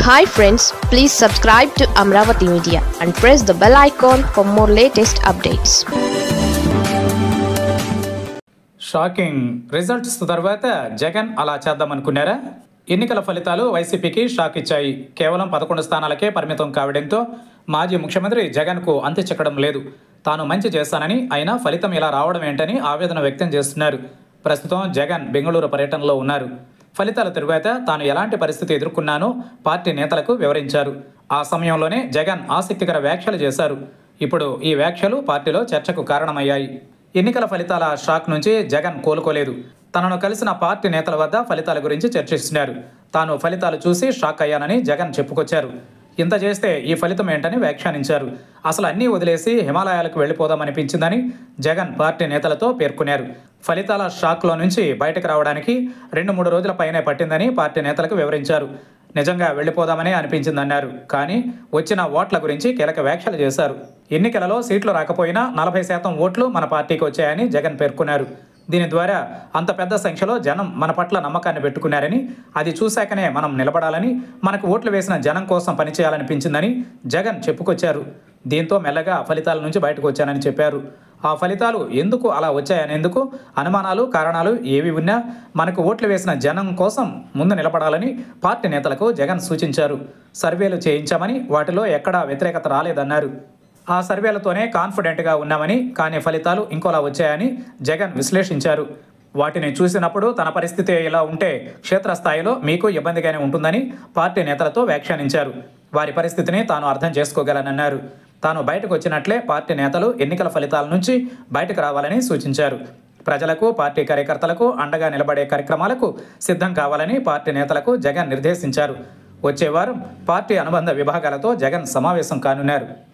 hi friends please subscribe to Amaravati media and press the bell icon for more latest updates shocking results తర్వాత జగన్ అలా చేద్దామనుకున్నారా ఎన్నికల ఫలితాలు వైసీపీకి shock ఇచ్చాయి కేవలం పదకొండు స్థానాలకే పరిమితం కావడంతో మాజీ ముఖ్యమంత్రి జగన్కు అంతు చిక్కడం లేదు తాను మంచి చేస్తానని అయినా ఫలితం ఇలా రావడం ఏంటని ఆవేదన వ్యక్తం చేస్తున్నారు ప్రస్తుతం జగన్ బెంగళూరు పర్యటనలో ఉన్నారు ఫలితాల తరువాత తాను ఎలాంటి పరిస్థితి ఎదుర్కొన్నానో పార్టీ నేతలకు వివరించారు ఆ సమయంలోనే జగన్ ఆసక్తికర వ్యాఖ్యలు చేశారు ఇప్పుడు ఈ వ్యాఖ్యలు పార్టీలో చర్చకు కారణమయ్యాయి ఎన్నికల ఫలితాల షాక్ నుంచి జగన్ కోలుకోలేదు తనను కలిసిన పార్టీ నేతల వద్ద ఫలితాల గురించి చర్చిస్తున్నారు తాను ఫలితాలు చూసి షాక్ అయ్యానని జగన్ చెప్పుకొచ్చారు ఇంత చేస్తే ఈ ఫలితం ఏంటని వ్యాఖ్యానించారు అసలు అన్నీ వదిలేసి హిమాలయాలకు వెళ్ళిపోదామనిపించిందని జగన్ పార్టీ నేతలతో పేర్కొన్నారు ఫలితాల షాక్లో నుంచి బయటకు రావడానికి రెండు మూడు రోజుల పైనే పట్టిందని పార్టీ నేతలకు వివరించారు నిజంగా వెళ్ళిపోదామనే అనిపించిందన్నారు కానీ వచ్చిన ఓట్ల గురించి కీలక వ్యాఖ్యలు చేశారు ఎన్నికలలో సీట్లు రాకపోయినా నలభై శాతం ఓట్లు మన పార్టీకి వచ్చాయని జగన్ పేర్కొన్నారు దీని ద్వారా అంత పెద్ద సంఖ్యలో జనం మన పట్ల నమ్మకాన్ని పెట్టుకున్నారని అది చూశాకనే మనం నిలబడాలని మనకు ఓట్లు వేసిన జనం కోసం పనిచేయాలనిపించిందని జగన్ చెప్పుకొచ్చారు దీంతో మెల్లగా ఫలితాల నుంచి బయటకు వచ్చానని చెప్పారు ఆ ఫలితాలు ఎందుకు అలా వచ్చాయనేందుకు అనుమానాలు కారణాలు ఏవి ఉన్నా మనకు ఓట్లు వేసిన జనం కోసం ముందు నిలబడాలని పార్టీ నేతలకు జగన్ సూచించారు సర్వేలు చేయించామని వాటిలో ఎక్కడా వ్యతిరేకత రాలేదన్నారు ఆ సర్వేలతోనే కాన్ఫిడెంట్గా ఉన్నామని కానీ ఫలితాలు ఇంకోలా వచ్చాయని జగన్ విశ్లేషించారు వాటిని చూసినప్పుడు తన పరిస్థితి ఇలా ఉంటే క్షేత్రస్థాయిలో మీకు ఇబ్బందిగానే ఉంటుందని పార్టీ నేతలతో వ్యాఖ్యానించారు వారి పరిస్థితిని తాను అర్థం చేసుకోగలనన్నారు తాను బయటకు వచ్చినట్లే పార్టీ నేతలు ఎన్నికల ఫలితాల నుంచి బయటకు రావాలని సూచించారు ప్రజలకు పార్టీ కార్యకర్తలకు అండగా నిలబడే కార్యక్రమాలకు సిద్ధం కావాలని పార్టీ నేతలకు జగన్ నిర్దేశించారు వచ్చే వారం పార్టీ అనుబంధ విభాగాలతో జగన్ సమావేశం కానున్నారు